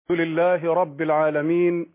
لله رب العالمين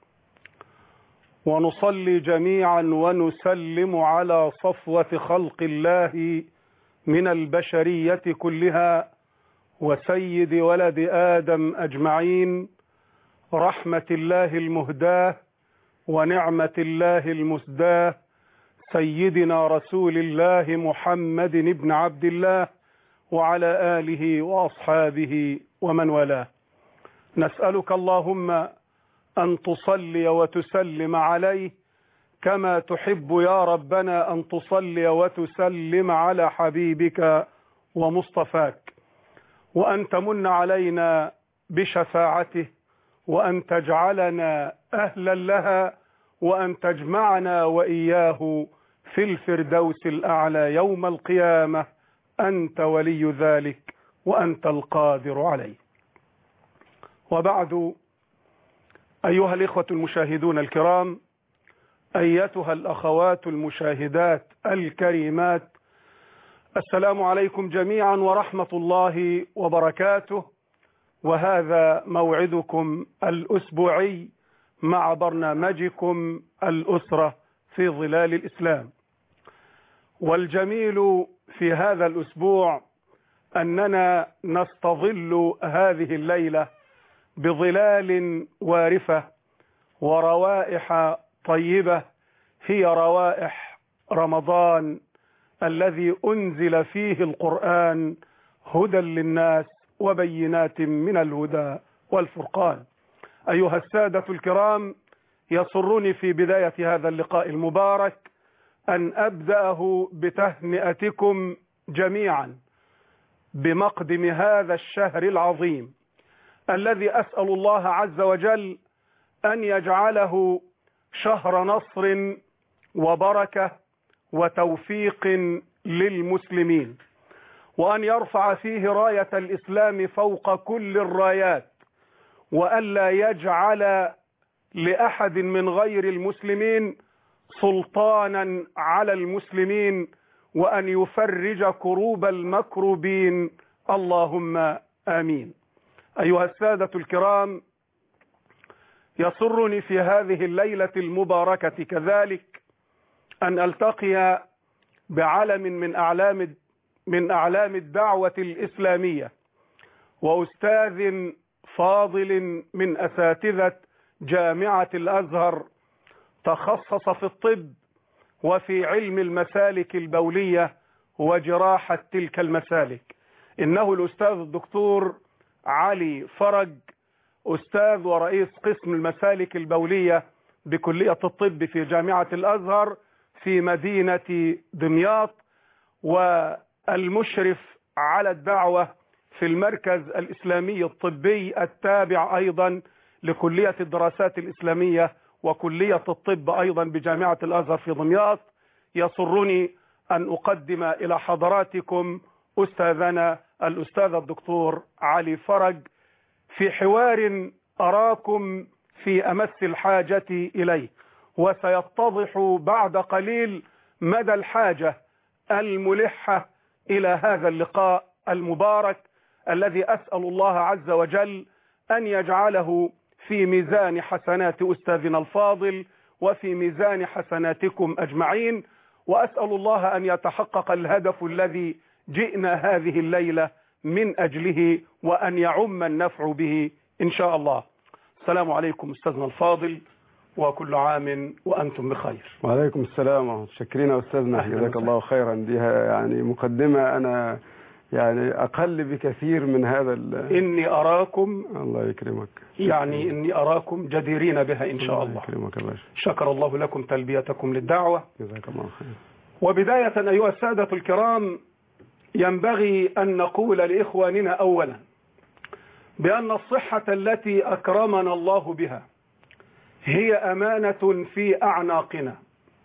ونصلي جميعا ونسلم على صفوة خلق الله من البشرية كلها وسيد ولد آدم أجمعين رحمة الله المهداة ونعمة الله المسداة سيدنا رسول الله محمد بن عبد الله وعلى آله وأصحابه ومن والاه نسألك اللهم أن تصلي وتسلم عليه كما تحب يا ربنا أن تصلي وتسلم على حبيبك ومصطفاك وأن تمن علينا بشفاعته وأن تجعلنا أهلا لها وأن تجمعنا وإياه في الفردوس الأعلى يوم القيامة أنت ولي ذلك وأنت القادر عليه وبعد أيها الإخوة المشاهدون الكرام أيتها الأخوات المشاهدات الكريمات السلام عليكم جميعا ورحمة الله وبركاته وهذا موعدكم الأسبوعي مع برنامجكم الأسرة في ظلال الإسلام والجميل في هذا الأسبوع أننا نستظل هذه الليلة بظلال وارفة وروائح طيبة هي روائح رمضان الذي أنزل فيه القرآن هدى للناس وبينات من الهدى والفرقان أيها السادة الكرام يسرني في بداية هذا اللقاء المبارك أن أبدأه بتهنئتكم جميعا بمقدم هذا الشهر العظيم الذي أسأل الله عز وجل أن يجعله شهر نصر وبركة وتوفيق للمسلمين وأن يرفع فيه راية الإسلام فوق كل الرايات وألا يجعل لأحد من غير المسلمين سلطانا على المسلمين وأن يفرج كروب المكروبين اللهم آمين أيها السادة الكرام يسرني في هذه الليلة المباركة كذلك أن ألتقي بعلم من أعلام من أعلام الدعوة الإسلامية وأستاذ فاضل من أساتذة جامعة الأزهر تخصص في الطب وفي علم المسالك البولية وجراحة تلك المسالك إنه الأستاذ الدكتور علي فرج أستاذ ورئيس قسم المسالك البولية بكلية الطب في جامعة الأزهر في مدينة دمياط والمشرف على الدعوة في المركز الإسلامي الطبي التابع أيضا لكلية الدراسات الإسلامية وكلية الطب أيضا بجامعة الأزهر في دمياط يسرني أن أقدم إلى حضراتكم أستاذنا الأستاذ الدكتور علي فرج في حوار أراكم في أمس الحاجة إليه وسيتضح بعد قليل مدى الحاجة الملحة إلى هذا اللقاء المبارك الذي أسأل الله عز وجل أن يجعله في ميزان حسنات أستاذنا الفاضل وفي ميزان حسناتكم أجمعين وأسأل الله أن يتحقق الهدف الذي جئنا هذه الليلة من أجله وأن يعم النفع به إن شاء الله السلام عليكم أستاذنا الفاضل وكل عام وأنتم بخير وعليكم السلام شكرين يا أستاذنا جزاك الله خيرا دي يعني مقدمة أنا يعني أقل بكثير من هذا إني أراكم الله يكرمك يعني إني أراكم جديرين بها إن شاء الله يكرمك يا باشا شكر الله لكم تلبيتكم للدعوة جزاك الله خير وبداية أيها السادة الكرام ينبغي أن نقول لإخواننا أولا بأن الصحة التي أكرمنا الله بها هي أمانة في أعناقنا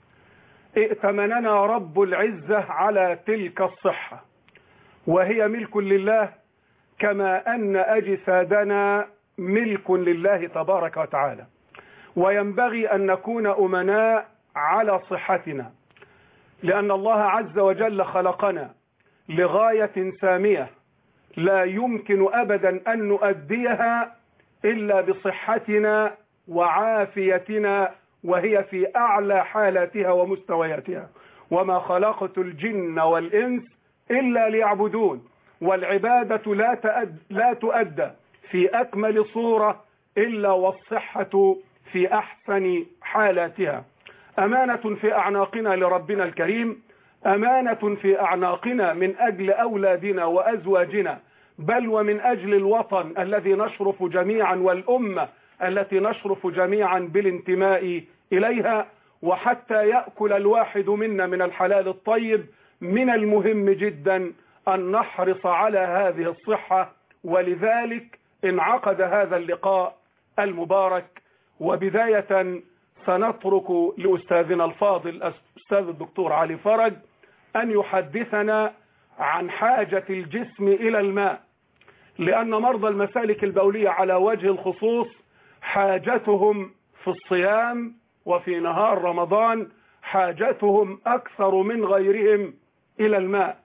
ائتمننا رب العزة على تلك الصحة وهي ملك لله كما أن أجسادنا ملك لله تبارك وتعالى وينبغي أن نكون أمناء على صحتنا لأن الله عز وجل خلقنا لغاية سامية لا يمكن أبدا أن نؤديها إلا بصحتنا وعافيتنا وهي في أعلى حالاتها ومستوياتها وما خلقت الجن والإنس إلا ليعبدون والعبادة لا, تأد لا تؤدى في أكمل صورة إلا والصحة في أحسن حالاتها أمانة في أعناقنا لربنا الكريم أمانة في أعناقنا من أجل أولادنا وأزواجنا بل ومن أجل الوطن الذي نشرف جميعا والأمة التي نشرف جميعا بالانتماء إليها وحتى يأكل الواحد منا من الحلال الطيب من المهم جدا أن نحرص على هذه الصحة ولذلك انعقد هذا اللقاء المبارك وبداية سنترك لأستاذنا الفاضل الأستاذ الدكتور علي فرج أن يحدثنا عن حاجة الجسم إلى الماء لأن مرضى المسالك البولية على وجه الخصوص حاجتهم في الصيام وفي نهار رمضان حاجتهم أكثر من غيرهم إلى الماء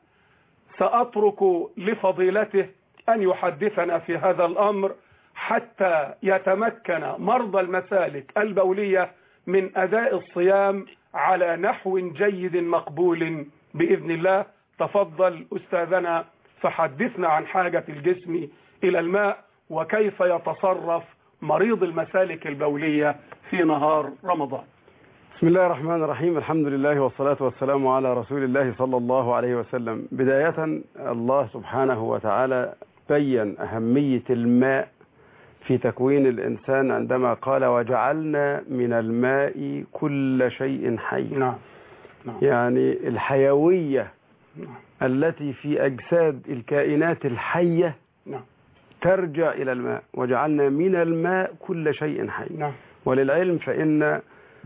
سأترك لفضيلته أن يحدثنا في هذا الأمر حتى يتمكن مرضى المسالك البولية من أداء الصيام على نحو جيد مقبول بإذن الله تفضل أستاذنا فحدثنا عن حاجة الجسم إلى الماء وكيف يتصرف مريض المسالك البولية في نهار رمضان بسم الله الرحمن الرحيم الحمد لله والصلاة والسلام على رسول الله صلى الله عليه وسلم بداية الله سبحانه وتعالى بين أهمية الماء في تكوين الإنسان عندما قال وجعلنا من الماء كل شيء حي نعم نعم يعني الحيوية نعم التي في أجساد الكائنات الحية نعم ترجع إلى الماء وجعلنا من الماء كل شيء حي نعم وللعلم فإن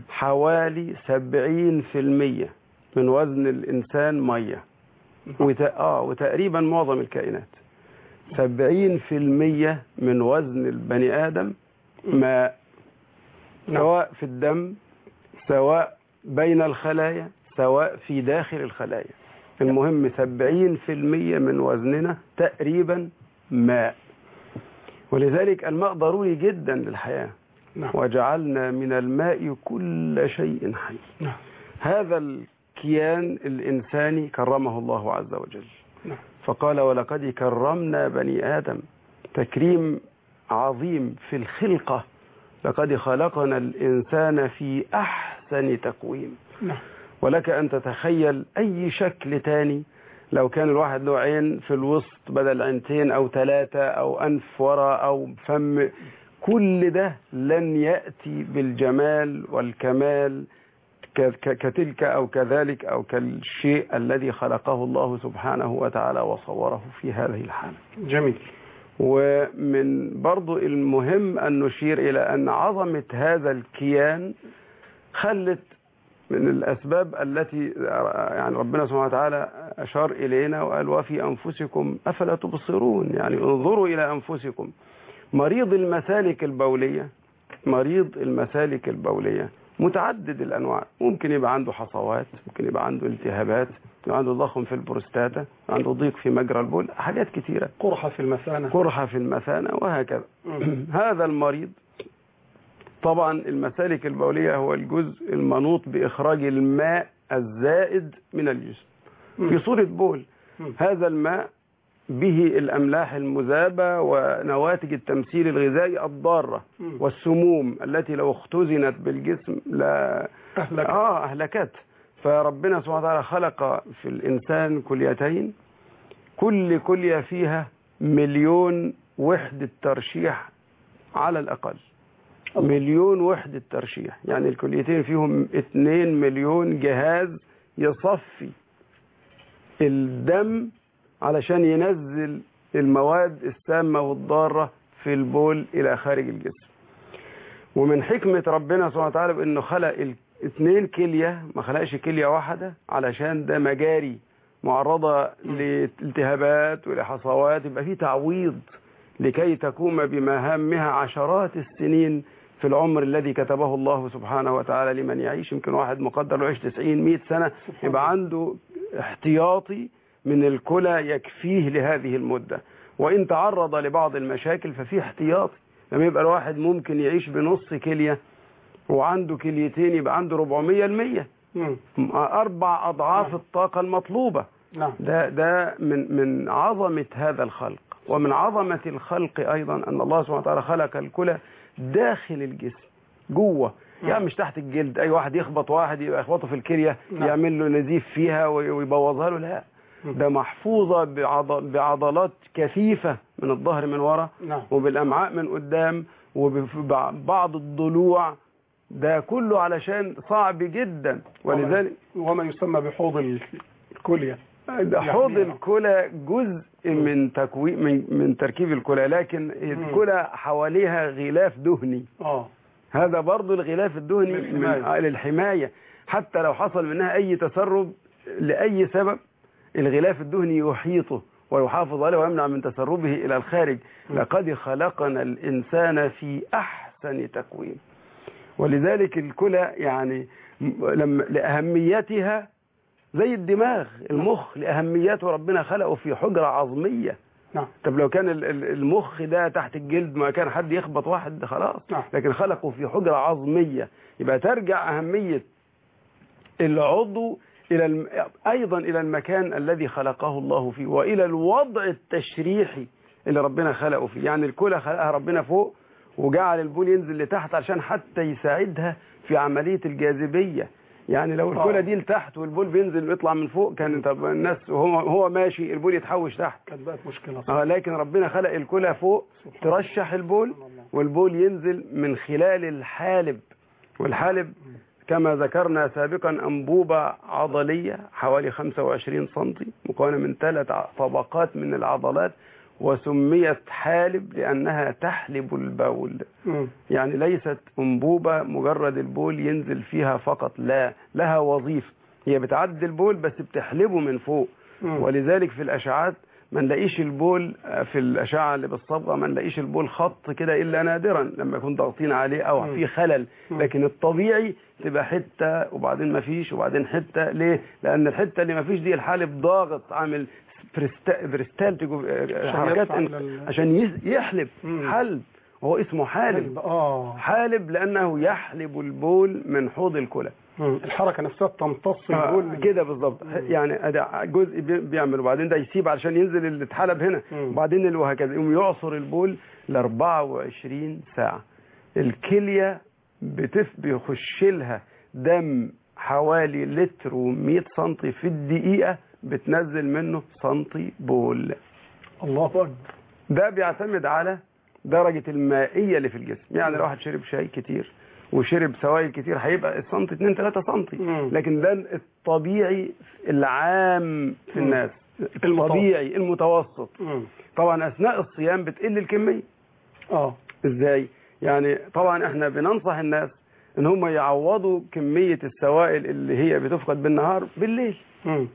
حوالي سبعين في المية من وزن الإنسان مية وت... آه وتقريبا معظم الكائنات سبعين في المية من وزن البني آدم ماء نعم. سواء في الدم سواء بين الخلايا سواء في داخل الخلايا المهم سبعين في المية من وزننا تقريبا ماء ولذلك الماء ضروري جدا للحياة نعم وجعلنا من الماء كل شيء حي نعم هذا الكيان الإنساني كرمه الله عز وجل نعم فقال ولقد كرمنا بني آدم تكريم عظيم في الخلقة لقد خلقنا الإنسان في أحسن تقويم نعم ولك أن تتخيل أي شكل تاني لو كان الواحد له عين في الوسط بدل عينتين أو ثلاثة أو أنف وراء أو فم كل ده لن يأتي بالجمال والكمال ك- ك- كتلك أو كذلك أو كالشيء الذي خلقه الله سبحانه وتعالى وصوره في هذه الحالة جميل ومن برضو المهم أن نشير إلى أن عظمة هذا الكيان خلت من الأسباب التي يعني ربنا سبحانه وتعالى أشار إلينا وقال وفي أنفسكم أفلا تبصرون يعني انظروا إلى أنفسكم مريض المسالك البولية مريض المسالك البولية متعدد الأنواع ممكن يبقى عنده حصوات ممكن يبقى عنده التهابات يبقى عنده ضخم في البروستاتا عنده ضيق في مجرى البول حاجات كتيرة قرحة في المثانة قرحة في المثانة وهكذا مم. هذا المريض طبعا المسالك البولية هو الجزء المنوط بإخراج الماء الزائد من الجسم في صورة بول مم. هذا الماء به الأملاح المذابة ونواتج التمثيل الغذائي الضارة مم. والسموم التي لو اختزنت بالجسم لا أهلك آه أهلكت فربنا سبحانه وتعالى خلق في الإنسان كليتين كل كلية فيها مليون وحدة ترشيح على الأقل الله. مليون وحدة ترشيح يعني الكليتين فيهم 2 مليون جهاز يصفي الدم علشان ينزل المواد السامة والضارة في البول إلى خارج الجسم ومن حكمة ربنا سبحانه وتعالى بأنه خلق الاثنين كلية ما خلقش كلية واحدة علشان ده مجاري معرضة لالتهابات ولحصوات يبقى في تعويض لكي تقوم بمهامها عشرات السنين في العمر الذي كتبه الله سبحانه وتعالى لمن يعيش يمكن واحد مقدر له يعيش 90 100 سنة يبقى عنده احتياطي من الكلى يكفيه لهذه المدة وإن تعرض لبعض المشاكل ففي احتياطي لما يبقى الواحد ممكن يعيش بنص كلية وعنده كليتين يبقى عنده 400 المية مم. أربع أضعاف الطاقة المطلوبة نعم ده ده من من عظمة هذا الخلق ومن عظمة الخلق أيضا أن الله سبحانه وتعالى خلق الكلى داخل الجسم جوه يعني مش تحت الجلد أي واحد يخبط واحد يبقى يخبطه في الكلية نعم. يعمل له نزيف فيها وي- ويبوظها له لا ده محفوظة بعض- بعضلات كثيفة من الظهر من ورا نعم وبالأمعاء من قدام وبعض الضلوع ده كله علشان صعب جدا ولذلك وما يسمى بحوض ال- الكلية ده حوض يعني- الكلى جزء من تكوين من, من تركيب الكلى لكن الكلى حواليها غلاف دهني اه هذا برضو الغلاف الدهني للحماية. من آه، للحماية حتى لو حصل منها أي تسرب لأي سبب الغلاف الدهني يحيطه ويحافظ عليه ويمنع من تسربه إلى الخارج لقد خلقنا الإنسان في أحسن تقويم ولذلك الكلى يعني م- لما لأهميتها زي الدماغ المخ لأهميته ربنا خلقه في حجرة عظمية نعم طب لو كان ال- ال- المخ ده تحت الجلد ما كان حد يخبط واحد خلاص نعم. لكن خلقه في حجرة عظمية يبقى ترجع أهمية العضو إلى الم... أيضا إلى المكان الذي خلقه الله فيه وإلى الوضع التشريحي اللي ربنا خلقه فيه يعني الكلى خلقها ربنا فوق وجعل البول ينزل لتحت عشان حتى يساعدها في عملية الجاذبية يعني لو الكلى آه. دي لتحت والبول بينزل ويطلع من فوق كان طب الناس وهو هو ماشي البول يتحوش تحت كانت بقت مشكلة اه لكن ربنا خلق الكلى فوق ترشح البول والبول ينزل من خلال الحالب والحالب كما ذكرنا سابقا أنبوبة عضلية حوالي 25 سنتي مكونة من ثلاث ع- طبقات من العضلات وسميت حالب لأنها تحلب البول مم. يعني ليست أنبوبة مجرد البول ينزل فيها فقط لا لها وظيفة هي بتعدي البول بس بتحلبه من فوق مم. ولذلك في الأشعات ما نلاقيش البول في الأشعة اللي بالصبغة ما نلاقيش البول خط كده إلا نادرا لما يكون ضاغطين عليه أو مم. في خلل مم. لكن الطبيعي تبقى حتة وبعدين ما فيش وبعدين حتة ليه؟ لأن الحتة اللي ما فيش دي الحالب ضاغط عامل بريستا- بريستالتيك حركات يدفع إن- لل- عشان يز- يحلب مم. حلب وهو اسمه حالب حلب. اه حالب لأنه يحلب البول من حوض الكلى مم. الحركة نفسها بتمتص آه، البول من- كده بالظبط يعني أدا جزء بي- بيعمل وبعدين ده يسيب علشان ينزل اللي اتحلب هنا مم. وبعدين اللي وهكذا يقوم يعصر البول ل 24 ساعة الكلية بتف بيخش لها دم حوالي لتر و100 سنتي في الدقيقة بتنزل منه سنتي بول الله أكبر ده بيعتمد على درجة المائية اللي في الجسم يعني لو واحد شرب شاي كتير وشرب سوائل كتير هيبقى السنتي 2 3 سنتي مم. لكن ده الطبيعي العام في مم. الناس المتوسط. الطبيعي المتوسط مم. طبعا أثناء الصيام بتقل الكمية اه ازاي يعني طبعا احنا بننصح الناس ان هم يعوضوا كمية السوائل اللي هي بتفقد بالنهار بالليل مم.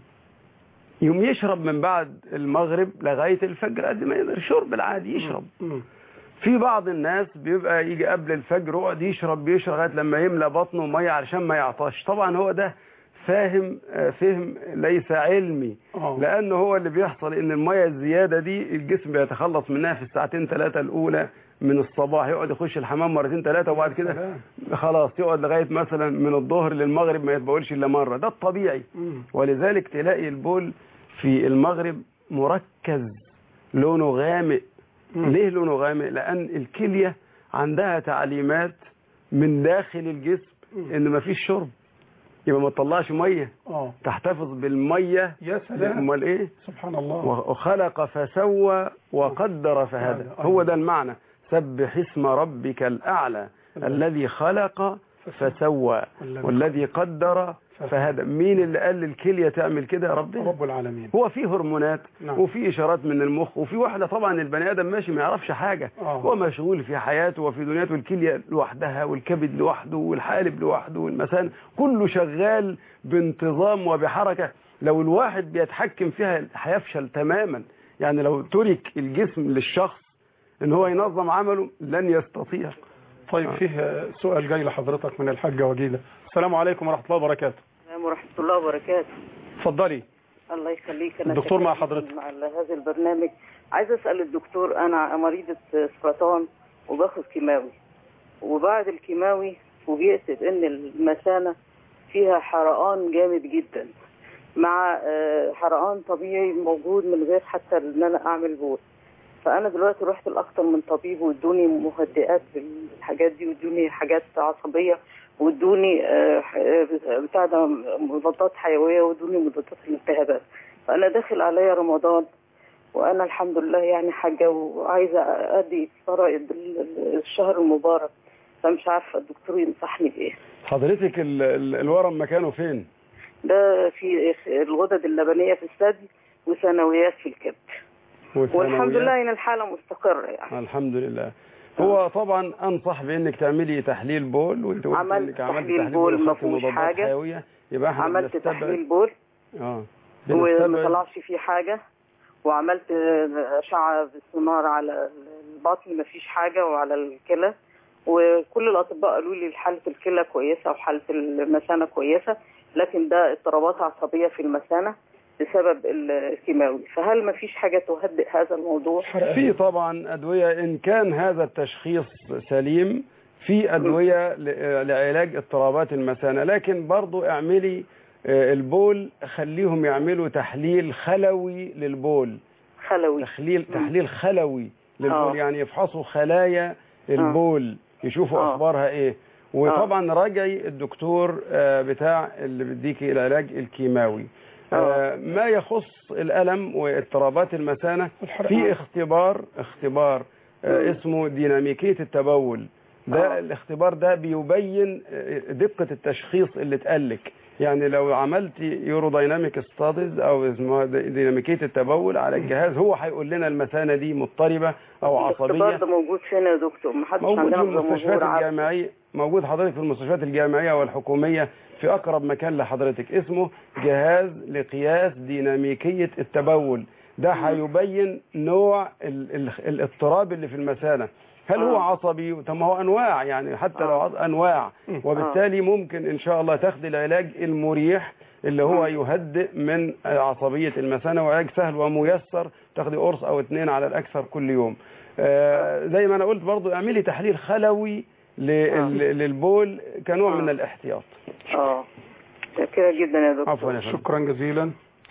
يوم يشرب من بعد المغرب لغاية الفجر قد ما يقدر شرب العادي يشرب مم. في بعض الناس بيبقى يجي قبل الفجر يقعد يشرب بيشرب لغايه لما يملى بطنه ميه علشان ما يعطش طبعا هو ده فاهم آه، فهم ليس علمي اه لانه هو اللي بيحصل ان الميه الزياده دي الجسم بيتخلص منها في الساعتين ثلاثه الاولى من الصباح يقعد يخش الحمام مرتين ثلاثه وبعد كده سلام. خلاص يقعد لغايه مثلا من الظهر للمغرب ما يتبولش الا مره ده الطبيعي مم. ولذلك تلاقي البول في المغرب مركز لونه غامق مم. ليه لونه غامق لان الكليه عندها تعليمات من داخل الجسم مم. ان مفيش شرب يبقى ما تطلعش ميه اه تحتفظ بالميه يا سلام امال ايه سبحان الله وخلق فسوى وقدر فهدى فهدى. هو ده المعنى سبح اسم ربك الاعلى الذي خلق فسوى والذي والذي قدر فهدى مين اللي قال للكليه تعمل كده ربنا رب العالمين هو في هرمونات نعم. وفي اشارات من المخ وفي واحده طبعا البني ادم ماشي ما يعرفش حاجه آه. هو مشغول في حياته وفي دنيته الكليه لوحدها والكبد لوحده والحالب لوحده والمثانه كله شغال بانتظام وبحركه لو الواحد بيتحكم فيها هيفشل تماما يعني لو ترك الجسم للشخص ان هو ينظم عمله لن يستطيع طيب آه. فيه سؤال جاي لحضرتك من الحاجة وجيدة السلام عليكم ورحمة الله وبركاته السلام ورحمة الله وبركاته اتفضلي الله يخليك أنا الدكتور مع شكراً حضرتك. مع هذا البرنامج عايز أسأل الدكتور أنا مريضة سرطان وباخد كيماوي وبعد الكيماوي فوجئت بان المثانه فيها حرقان جامد جدا مع آه، حرقان طبيعي موجود من غير حتى ان انا اعمل بول فانا دلوقتي رحت لاكتر من طبيب وادوني مهدئات بالحاجات دي وادوني حاجات عصبيه وادوني آه، ح- آه، بتاع ده مضادات حيويه وادوني مضادات الالتهابات فانا داخل عليا رمضان وانا الحمد لله يعني حاجه وعايزه ادي فرائض ال- ال- الشهر المبارك فمش عارفه الدكتور ينصحني بايه حضرتك ال- ال- الورم مكانه فين ده في الغدد اللبنيه في الثدي وثانويات في الكبد والحمد والثانويات؟ لله ان الحاله مستقره يعني الحمد لله هو طبعا انصح بانك تعملي تحليل بول وانت قلت عملت انك عملت تحليل تحليل بول ما وخدتي فيهوش مضادات حاجة. حيويه يبقى احنا عملت بنستبعد- تحليل بول اه وما بنستبعد طلعش فيه حاجه وعملت اشعه بالسونار على البطن ما فيش حاجه وعلى الكلى وكل الاطباء قالوا لي حاله الكلى كويسه وحاله المثانه كويسه لكن ده اضطرابات عصبيه في المثانه بسبب الكيماوي فهل ما فيش حاجه تهدئ هذا الموضوع في طبعا ادويه ان كان هذا التشخيص سليم في ادويه ل- لعلاج اضطرابات المثانه لكن برضو اعملي آه، البول خليهم يعملوا تحليل خلوي للبول خلوي تحليل تحليل خلوي للبول آه. يعني يفحصوا خلايا البول يشوفوا آه. اخبارها ايه وطبعا راجعي الدكتور آه، بتاع اللي بيديكي العلاج الكيماوي آه، ما يخص الالم واضطرابات المثانه في اختبار اختبار آه، اسمه ديناميكيه التبول ده آه. الاختبار ده بيبين آه، دقه التشخيص اللي اتقالك يعني لو عملت يورو دايناميك ستاديز او اسمها دي- ديناميكيه التبول على الجهاز هو هيقول لنا المثانه دي مضطربه او الاختبار عصبيه ده موجود فين يا دكتور ما حدش موجود في عندنا في المستشفيات الجمهور عارف. الجامعيه موجود حضرتك في المستشفيات الجامعيه والحكوميه في اقرب مكان لحضرتك اسمه جهاز لقياس ديناميكيه التبول ده هيبين نوع ال ال الاضطراب اللي في المثانه هل هو آه. عصبي طب ما هو انواع يعني حتى لو آه. عص- انواع وبالتالي ممكن ان شاء الله تاخدي العلاج المريح اللي هو يهدئ من عصبيه المثانه وعلاج سهل وميسر تاخدي قرص او اتنين على الاكثر كل يوم آه، زي ما انا قلت برضو اعملي تحليل خلوي لل- للبول كنوع آه. من الاحتياط اه شاكرة جدا يا دكتور عفوا يا فندم شكرا جزيلا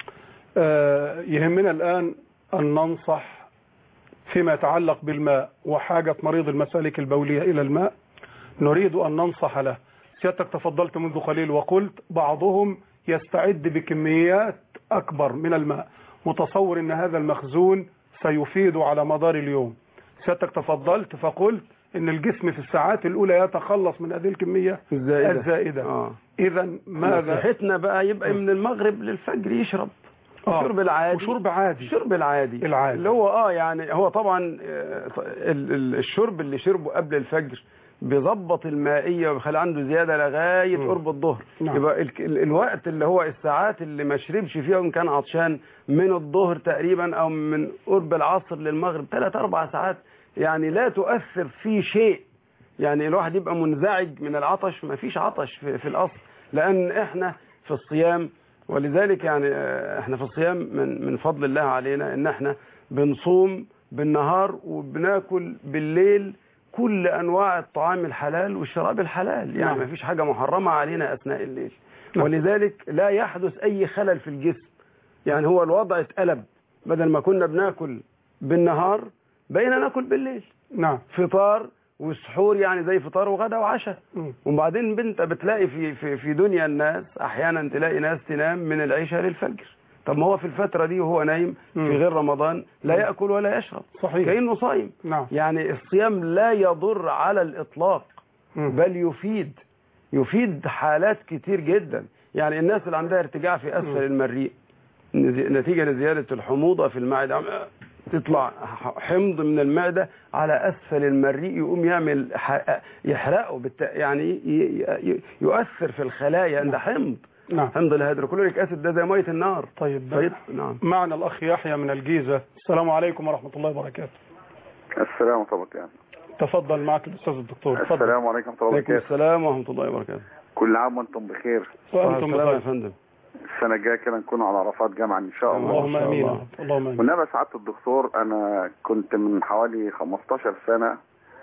آه، يهمنا الآن أن ننصح فيما يتعلق بالماء وحاجة مريض المسالك البولية إلى الماء نريد أن ننصح له سيادتك تفضلت منذ قليل وقلت بعضهم يستعد بكميات أكبر من الماء متصور أن هذا المخزون سيفيد على مدار اليوم سيادتك تفضلت فقلت أن الجسم في الساعات الأولى يتخلص من هذه الكمية الزائدة. الزائدة آه. إذا ماذا نصيحتنا بقى يبقى من المغرب للفجر يشرب آه. الشرب العادي وشرب عادي الشرب العادي العادي. اللي هو اه يعني هو طبعا آه، ال- ال- الشرب اللي شربه قبل الفجر بيظبط المائيه وبيخلي عنده زياده لغايه مم. قرب الظهر نعم. يبقى ال- ال- الوقت اللي هو الساعات اللي ما شربش فيها وان كان عطشان من الظهر تقريبا او من قرب العصر للمغرب ثلاث اربع ساعات يعني لا تؤثر في شيء يعني الواحد يبقى منزعج من العطش ما فيش عطش في, في الاصل لان احنا في الصيام ولذلك يعني آه، احنا في الصيام من من فضل الله علينا ان احنا بنصوم بالنهار وبناكل بالليل كل انواع الطعام الحلال والشراب الحلال يعني نعم. ما فيش حاجه محرمه علينا اثناء الليل نعم. ولذلك لا يحدث اي خلل في الجسم يعني هو الوضع اتقلب بدل ما كنا بناكل بالنهار بقينا ناكل بالليل نعم فطار وسحور يعني زي فطار وغدا وعشاء مم. وبعدين بنت بتلاقي في في في دنيا الناس احيانا تلاقي ناس تنام من العشاء للفجر طب ما هو في الفتره دي وهو نايم مم. في غير رمضان لا ياكل ولا يشرب صحيح. كانه صايم نعم يعني الصيام لا يضر على الاطلاق مم. بل يفيد يفيد حالات كتير جدا يعني الناس اللي عندها ارتجاع في اسفل المريء نز- نتيجه لزياده الحموضه في المعده عم- تطلع ح- حمض من المعده على اسفل المريء يقوم يعمل ح- يحرقه بالت... يعني ي... ي... يؤثر في الخلايا ده حمض نعم حمض الهيدروكلوريك اسيد ده زي ميه النار طيب فيط- نعم معنا الأخ يحيى من الجيزة السلام عليكم ورحمة الله وبركاته السلام ورحمة الله وبركاته تفضل معك الأستاذ الدكتور تفضل السلام عليكم ورحمة الله عليكم وبركاته السلام ورحمه الله وبركاته كل عام وانتم بخير وأنتم السلام يا بخير فندم السنة الجاية كده نكون على عرفات جامعة إن شاء الله اللهم ما شاء امين الله. اللهم امين والنبي سعادة الدكتور أنا كنت من حوالي 15 سنة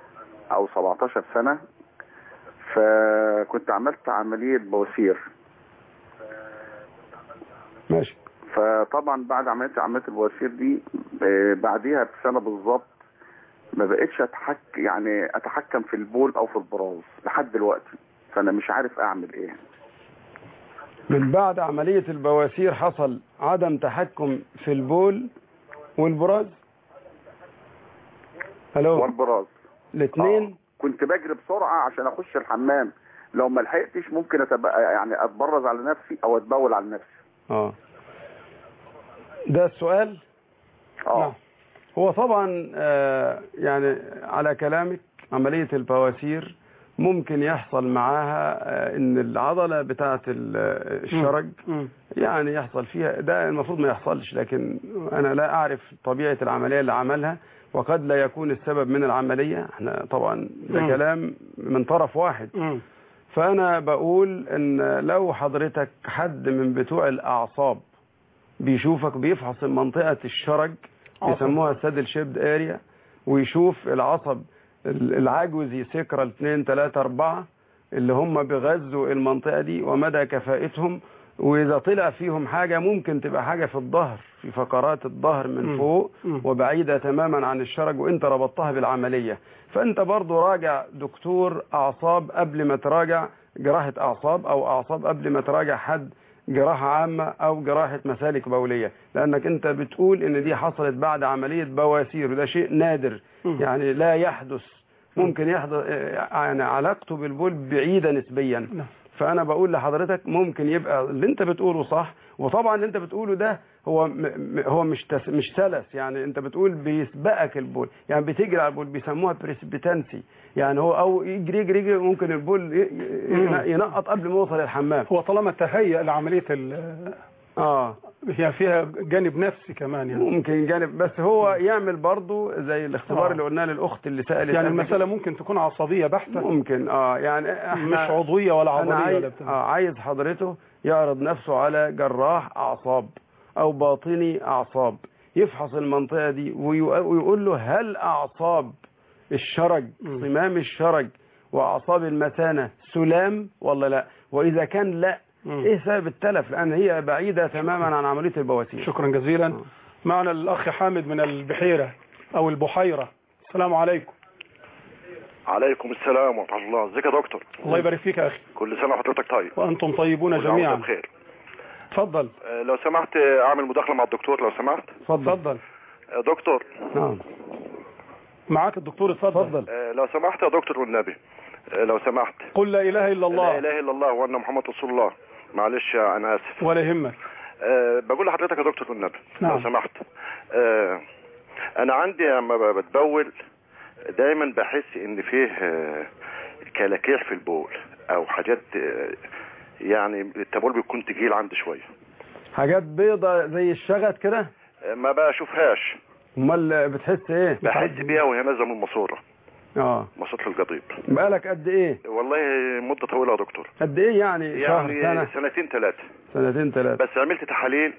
او 17 سنة فكنت عملت عملية بواسير ماشي فطبعا بعد عملية عملية البواسير دي آه، بعديها بسنة بالظبط ما بقتش اتحك يعني اتحكم في البول او في البراز لحد دلوقتي فانا مش عارف اعمل ايه من بعد عملية البواسير حصل عدم تحكم في البول والبراز الو والبراز الاثنين آه. كنت بجري بسرعة عشان اخش الحمام لو ما لحقتش ممكن أتبقى يعني اتبرز على نفسي او اتبول على نفسي اه ده السؤال اه نعم. هو طبعا آه، يعني على كلامك عملية البواسير ممكن يحصل معاها آه، ان العضلة بتاعة ال- آه، الشرج مم. يعني يحصل فيها ده المفروض ما يحصلش لكن انا لا اعرف طبيعة العملية اللي عملها وقد لا يكون السبب من العملية احنا طبعا ده مم. كلام من طرف واحد مم. فانا بقول ان لو حضرتك حد من بتوع الاعصاب بيشوفك بيفحص منطقة الشرج عصب. بيسموها السادل شيبد اريا ويشوف العصب ال- العجوزي سكرة 2 3 4 اللي هم بيغذوا المنطقة دي ومدى كفاءتهم واذا طلع فيهم حاجة ممكن تبقى حاجة في الظهر في فقرات الظهر من مم. فوق مم. وبعيدة تماما عن الشرج وانت ربطتها بالعملية فانت برضو راجع دكتور اعصاب قبل ما تراجع جراحة اعصاب او اعصاب قبل ما تراجع حد جراحة عامة او جراحة مسالك بولية لانك انت بتقول ان دي حصلت بعد عملية بواسير وده شيء نادر مم. يعني لا يحدث ممكن يحدث يعني علاقته بالبول بعيدة نسبيا نعم. فانا بقول لحضرتك ممكن يبقى اللي انت بتقوله صح وطبعا اللي انت بتقوله ده هو م م هو مش تس مش سلس يعني انت بتقول بيسبقك البول يعني بتجري على البول بيسموها بريسبيتانسي يعني هو او يجري يجري يجري ممكن البول ي- ي- مم. ينقط قبل ما يوصل الحمام هو طالما تهيأ لعملية ال- اه هي فيها جانب نفسي كمان يعني ممكن جانب بس هو يعمل برضه زي الاختبار آه. اللي قلناه للاخت اللي سالت يعني قبل المسألة ممكن تكون عصبية كده. بحتة ممكن اه يعني احنا مش عضوية ولا انا عضلية عايز, ولا بتاع آه عايز حضرته يعرض نفسه على جراح اعصاب او باطني اعصاب يفحص المنطقه دي ويو- ويقول له هل اعصاب الشرج مم. صمام الشرج واعصاب المثانه سلام ولا لا واذا كان لا مم. ايه سبب التلف لان هي بعيده تماما عن عمليه البواسير شكرا جزيلا آه. معنا الأخ حامد من البحيرة أو البحيرة السلام عليكم عليكم السلام ورحمة الله ازيك يا دكتور الله يبارك فيك يا أخي كل سنة وحضرتك طيب وأنتم طيبون كل عام وانت جميعا بخير تفضل آه، لو سمحت آه، اعمل مداخلة مع الدكتور لو سمحت اتفضل تفضل آه، دكتور نعم معاك الدكتور اتفضل اتفضل آه، لو سمحت يا دكتور والنبي آه، لو سمحت قل لا إله إلا لا الله اله الا الله وان محمد رسول الله معلش آه، انا اسف ولا يهمك أه بقول لحضرتك يا دكتور والنبي نعم. لو سمحت أه انا عندي لما ب- بتبول دايما بحس ان فيه آه، كلاكيع في البول او حاجات آه، يعني التبول بيكون تقيل عندي شويه حاجات بيضة زي الشغط كده آه، ما بشوفهاش امال بتحس ايه بحس بيها وهي نازله من الماسوره اه ماسوره القضيب بقالك قد ايه والله مده طويله يا دكتور قد ايه يعني, شهر يعني سنة سنتين ثلاثه سنتين ثلاثة بس عملت تحاليل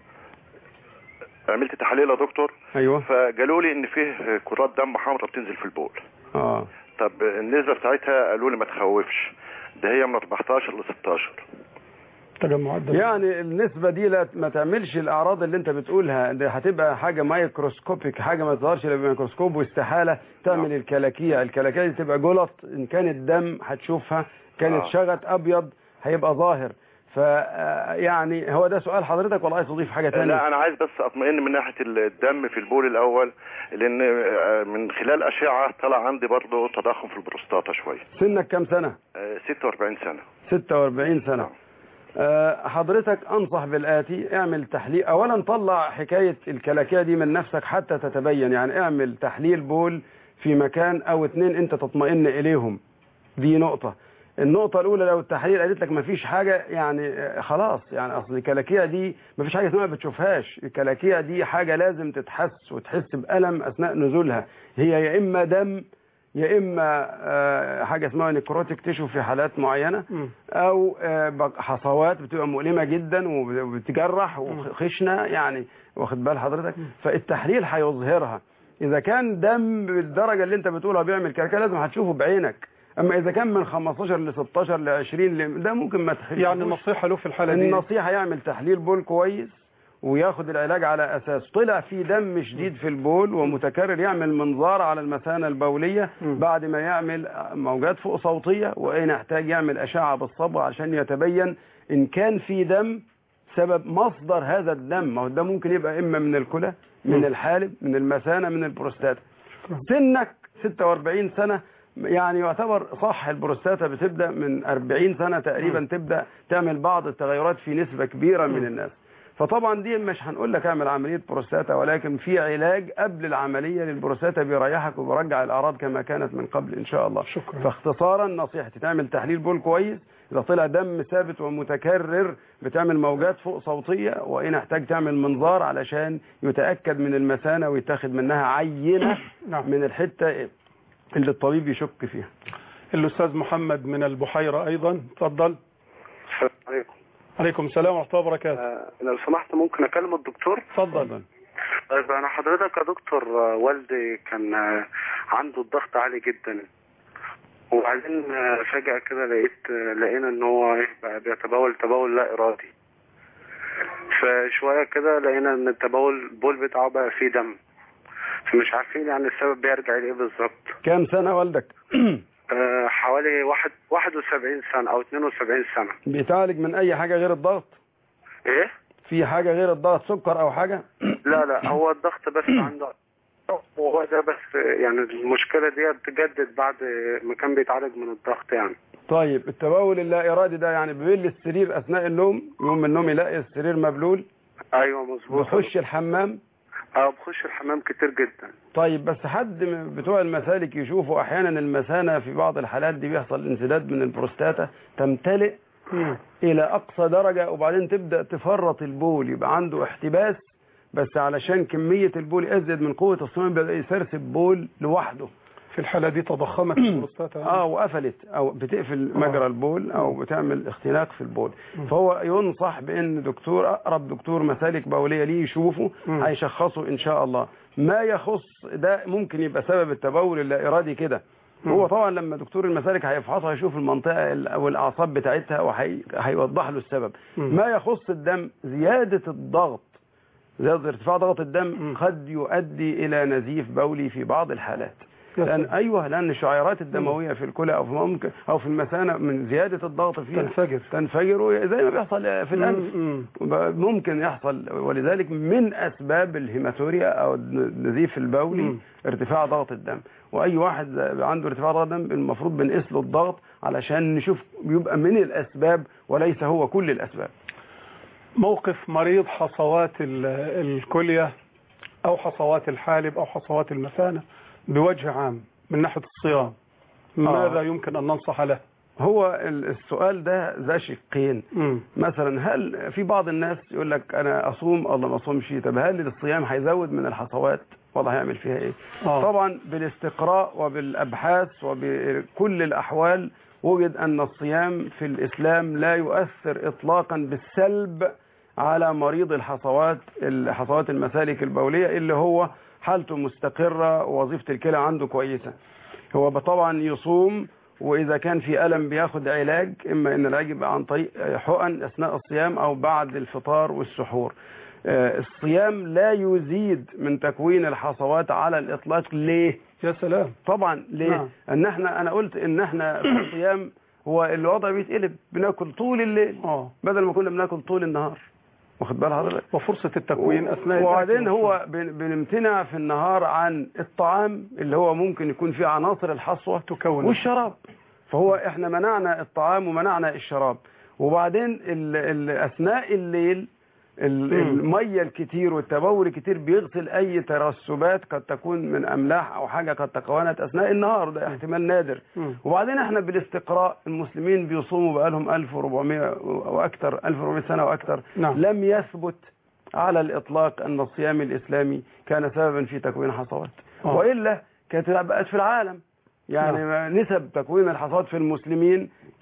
عملت تحاليل يا دكتور ايوه فقالوا لي ان فيه كرات دم حمراء بتنزل في البول اه طب النسبة بتاعتها قالوا لي ما تخوفش ده هي من 14 ل 16 تجمعات دم. يعني النسبة دي لا ما تعملش الأعراض اللي أنت بتقولها ده هتبقى حاجة مايكروسكوبيك حاجة ما تظهرش إلا بالميكروسكوب واستحالة تعمل نعم. الكلاكيع الكلاكيع دي تبقى جلط إن كانت دم هتشوفها كانت آه. شغط أبيض هيبقى ظاهر ف آه، يعني هو ده سؤال حضرتك ولا عايز تضيف حاجة لا تانية انا عايز بس اطمئن من ناحية الدم في البول الاول لان آه، من خلال اشعة طلع عندي برضه تضخم في البروستاتا شوية سنك كام سنة آه، 46 سنة 46 سنة نعم. آه، حضرتك انصح بالآتي اعمل تحليل اولا طلع حكاية الكلاكيع دي من نفسك حتى تتبين يعني اعمل تحليل بول في مكان او اتنين انت تطمئن اليهم دي نقطة النقطة الأولى لو التحليل قالت لك مفيش حاجة يعني آه، خلاص يعني أصل الكلاكيع دي مفيش حاجة اسمها ما بتشوفهاش الكلاكيع دي حاجة لازم تتحس وتحس بألم أثناء نزولها هي يا إما دم يا إما آه، حاجة اسمها نيكروتيك تيشو في حالات معينة مم. او آه، بق- حصوات بتبقى مؤلمه جدا وبتجرح وخشنه يعني واخد بال حضرتك فالتحليل هيظهرها اذا كان دم بالدرجه اللي انت بتقولها بيعمل كركه لازم هتشوفه بعينك اما اذا كان من 15 ل 16 ل 20 ل- ده ممكن ما تخليش يعني النصيحة له في الحالة دي النصيحة يعمل تحليل بول كويس وياخد العلاج على اساس طلع في دم شديد في البول ومتكرر يعمل منظار على المثانه البوليه مم. بعد ما يعمل موجات فوق صوتيه وان يحتاج يعمل اشعه بالصبغه عشان يتبين ان كان في دم سبب مصدر هذا الدم ما هو ده ممكن يبقى اما من الكلى من مم. الحالب من المثانه من البروستاتا شكرا. سنك 46 سنة يعني يعتبر صح البروستاتا بتبدأ من 40 سنة تقريبا تبدأ تعمل بعض التغيرات في نسبة كبيرة من الناس فطبعا دي مش هنقول لك اعمل عملية بروستاتا ولكن في علاج قبل العملية للبروستاتا بيريحك وبيرجع الأعراض كما كانت من قبل إن شاء الله شكرا. فاختصارا نصيحتي تعمل تحليل بول كويس إذا طلع دم ثابت ومتكرر بتعمل موجات فوق صوتية وإن احتاج تعمل منظار علشان يتأكد من المثانة ويتاخد منها عينة نعم. من الحتة اللي الطبيب يشك فيها الأستاذ محمد من البحيرة أيضا تفضل السلام عليكم عليكم السلام ورحمة الله وبركاته آه، لو سمحت ممكن اكلم الدكتور تفضل طيب انا حضرتك يا دكتور آه، والدي كان آه، عنده الضغط عالي جدا وبعدين آه، فجأة كده لقيت آه، لقينا ان هو إيه بقى بيتبول تبول لا ارادي فشوية كده لقينا ان التبول البول بتاعه بقى فيه دم فمش عارفين يعني السبب بيرجع لايه بالظبط كام سنة والدك آه، حوالي واحد 71 سنة او 72 سنة بيتعالج من أي حاجة غير الضغط ايه في حاجة غير الضغط سكر أو حاجة لا لا هو الضغط بس عنده وهو ده بس يعني المشكلة دي تجدد بعد ما كان بيتعالج من الضغط يعني طيب التبول اللا إرادي ده يعني بيبل السرير أثناء النوم يقوم من النوم يلاقي السرير مبلول ايوه مظبوط بيخش الحمام اه بخش الحمام كتير جدا طيب بس حد من بتوع المسالك يشوفوا أحيانا المثانة في بعض الحالات دي بيحصل انسداد من البروستاتا تمتلئ مم. إلى أقصى درجة وبعدين تبدأ تفرط البول يبقى عنده احتباس بس علشان كمية البول أزيد من قوة الصمام بدأ يسرسب بول لوحده في الحالة دي تضخمت البروستاتا اه وقفلت او بتقفل مجرى البول او بتعمل اختناق في البول فهو ينصح بان دكتور اقرب دكتور مسالك بوليه ليه يشوفه مم. هيشخصه ان شاء الله ما يخص ده ممكن يبقى سبب التبول اللا ارادي كده هو طبعا لما دكتور المسالك هيفحصها هيشوف المنطقه ال- او الاعصاب بتاعتها وهيوضح له السبب مم. ما يخص الدم زياده الضغط زياده ارتفاع ضغط الدم مم. قد يؤدي الى نزيف بولي في بعض الحالات يا لأن سلام. أيوه لأن الشعيرات الدموية في الكلى أو في ممكن أو في المثانة من زيادة الضغط فيها تنفجر تنفجر زي ما بيحصل في الأنف مم. ممكن يحصل ولذلك من أسباب الهيماتوريا أو النزيف البولي مم. ارتفاع ضغط الدم وأي واحد عنده ارتفاع ضغط الدم المفروض بنقيس له الضغط علشان نشوف يبقى من الأسباب وليس هو كل الأسباب موقف مريض حصوات ال- الكلية أو حصوات الحالب أو حصوات المثانة بوجه عام من ناحية الصيام ماذا يمكن أن ننصح له هو ال- السؤال ده ذا شقين مم. مثلا هل في بعض الناس يقول لك انا اصوم الله ما اصومش طب هل الصيام هيزود من الحصوات ولا هيعمل فيها ايه آه. طبعا بالاستقراء وبالابحاث وبكل الاحوال وجد ان الصيام في الاسلام لا يؤثر اطلاقا بالسلب على مريض الحصوات الحصوات المسالك البوليه اللي هو حالته مستقره ووظيفه الكلى عنده كويسه هو طبعا يصوم واذا كان في الم بياخد علاج اما ان العلاج يبقى عن طريق حقن اثناء الصيام او بعد الفطار والسحور آه، الصيام لا يزيد من تكوين الحصوات على الاطلاق ليه يا سلام طبعا ليه نعم. ان احنا انا قلت ان احنا في الصيام هو الوضع بيتقلب بناكل طول الليل اه بدل ما كنا بناكل طول النهار واخد بال حضرتك وفرصة التكوين أثناء وبعدين الأكل هو بن- بنمتنع في النهار عن الطعام اللي هو ممكن يكون فيه عناصر الحصوة تكون والشراب فهو احنا منعنا الطعام ومنعنا الشراب وبعدين ال ال اثناء الليل ال- مم. الميه الكتير والتبول الكتير بيغسل اي ترسبات قد تكون من املاح او حاجه قد تكونت اثناء النهار ده احتمال نادر مم. وبعدين احنا بالاستقراء المسلمين بيصوموا بقالهم 1400 واكثر 1400 سنه واكثر نعم. لم يثبت على الاطلاق ان الصيام الاسلامي كان سببا في تكوين حصوات آه. والا كانت بقت في العالم يعني نسب تكوين الحصوات في المسلمين